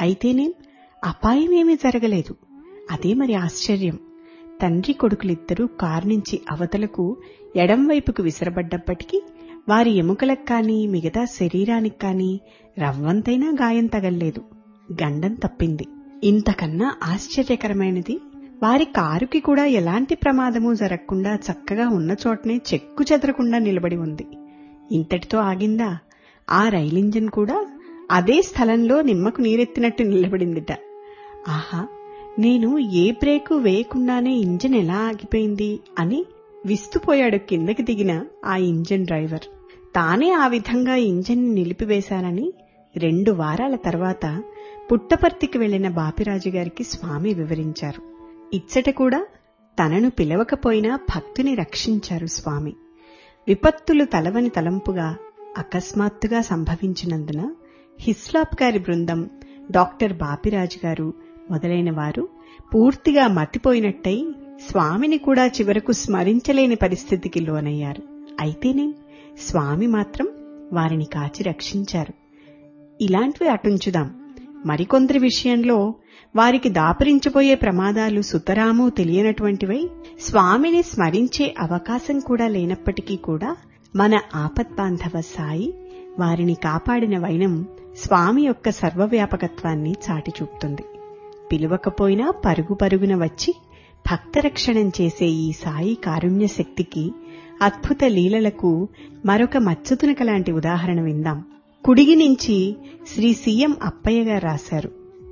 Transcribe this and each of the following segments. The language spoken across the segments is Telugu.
అయితేనేం అపాయమేమీ జరగలేదు అదే మరి ఆశ్చర్యం తండ్రి కొడుకులిద్దరూ కారు నుంచి అవతలకు ఎడంవైపుకు విసరబడ్డప్పటికీ వారి ఎముకలకు కాని మిగతా శరీరానికి కాని రవ్వంతైనా గాయం తగల్లేదు గండం తప్పింది ఇంతకన్నా ఆశ్చర్యకరమైనది వారి కారుకి కూడా ఎలాంటి ప్రమాదము జరగకుండా చక్కగా ఉన్న చోటనే చెక్కు చెదరకుండా నిలబడి ఉంది ఇంతటితో ఆగిందా ఆ రైలింజన్ కూడా అదే స్థలంలో నిమ్మకు నీరెత్తినట్టు నిలబడిందిట ఆహా నేను ఏ బ్రేకు వేయకుండానే ఇంజిన్ ఎలా ఆగిపోయింది అని విస్తుపోయాడు కిందకి దిగిన ఆ ఇంజిన్ డ్రైవర్ తానే ఆ విధంగా ఇంజిన్ నిలిపివేశానని రెండు వారాల తర్వాత పుట్టపర్తికి వెళ్లిన బాపిరాజు గారికి స్వామి వివరించారు ఇచ్చట కూడా తనను పిలవకపోయినా భక్తుని రక్షించారు స్వామి విపత్తులు తలవని తలంపుగా అకస్మాత్తుగా సంభవించినందున హిస్లాప్ గారి బృందం డాక్టర్ బాపిరాజు గారు మొదలైన వారు పూర్తిగా మతిపోయినట్టయి స్వామిని కూడా చివరకు స్మరించలేని పరిస్థితికి లోనయ్యారు అయితేనే స్వామి మాత్రం వారిని కాచి రక్షించారు ఇలాంటివి అటుంచుదాం మరికొందరి విషయంలో వారికి దాపరించిపోయే ప్రమాదాలు సుతరాము తెలియనటువంటివై స్వామిని స్మరించే అవకాశం కూడా లేనప్పటికీ కూడా మన ఆపద్బాంధవ సాయి వారిని కాపాడిన వైనం స్వామి యొక్క సర్వవ్యాపకత్వాన్ని చాటి చూపుతుంది పిలువకపోయినా పరుగు పరుగున వచ్చి భక్తరక్షణం చేసే ఈ సాయి కారుణ్య శక్తికి అద్భుత లీలలకు మరొక మచ్చుతునక లాంటి ఉదాహరణ విందాం కుడిగి నుంచి శ్రీ సీఎం అప్పయ్య గారు రాశారు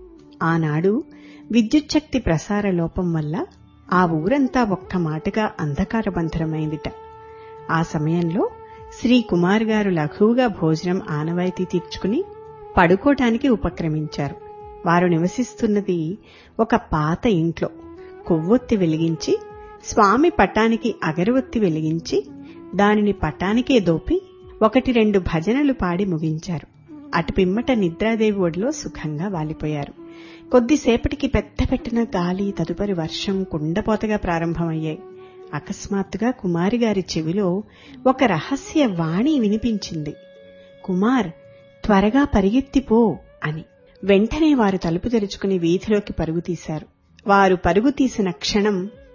ఆనాడు విద్యుచ్ఛక్తి ప్రసార లోపం వల్ల ఆ ఊరంతా ఒక్క మాటగా అంధకారబంధరమైందిట ఆ సమయంలో శ్రీ కుమార్ గారు లఘువుగా భోజనం ఆనవాయితీ తీర్చుకుని పడుకోటానికి ఉపక్రమించారు వారు నివసిస్తున్నది ఒక పాత ఇంట్లో కొవ్వొత్తి వెలిగించి స్వామి పటానికి అగరవత్తి వెలిగించి దానిని పటానికే దోపి ఒకటి రెండు భజనలు పాడి ముగించారు అటు పిమ్మట నిద్రాదేవి ఒడిలో సుఖంగా వాలిపోయారు కొద్దిసేపటికి పెద్ద పెట్టిన గాలి తదుపరి వర్షం కుండపోతగా ప్రారంభమయ్యాయి అకస్మాత్తుగా కుమారి గారి చెవిలో ఒక రహస్య వాణి వినిపించింది కుమార్ త్వరగా పరిగెత్తిపో అని వెంటనే వారు తలుపు తెరుచుకుని వీధిలోకి పరుగు తీశారు వారు పరుగు తీసిన క్షణం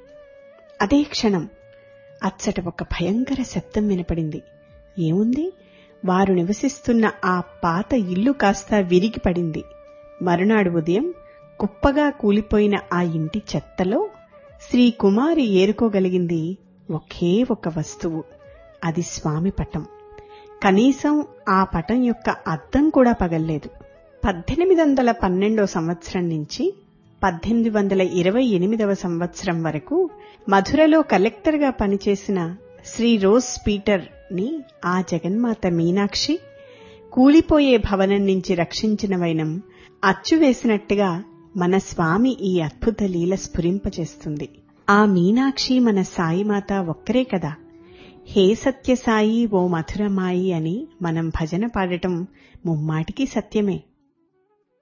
అదే క్షణం అచ్చట ఒక భయంకర శబ్దం వినపడింది ఏముంది వారు నివసిస్తున్న ఆ పాత ఇల్లు కాస్త విరిగి పడింది మరునాడు ఉదయం కుప్పగా కూలిపోయిన ఆ ఇంటి చెత్తలో శ్రీ కుమారి ఏరుకోగలిగింది ఒకే ఒక వస్తువు అది స్వామి పటం కనీసం ఆ పటం యొక్క అద్దం కూడా పగల్లేదు పద్దెనిమిది వందల పన్నెండో సంవత్సరం నుంచి పద్దెనిమిది వందల ఇరవై ఎనిమిదవ సంవత్సరం వరకు మధురలో కలెక్టర్గా పనిచేసిన శ్రీ రోజ్ పీటర్ ని ఆ జగన్మాత మీనాక్షి కూలిపోయే భవనం నుంచి రక్షించిన వైనం అచ్చువేసినట్టుగా మన స్వామి ఈ అద్భుత లీల స్ఫురింపచేస్తుంది ఆ మీనాక్షి మన సాయిమాత ఒక్కరే కదా హే సత్యసాయి ఓ మధురమాయి అని మనం భజన పాడటం ముమ్మాటికి సత్యమే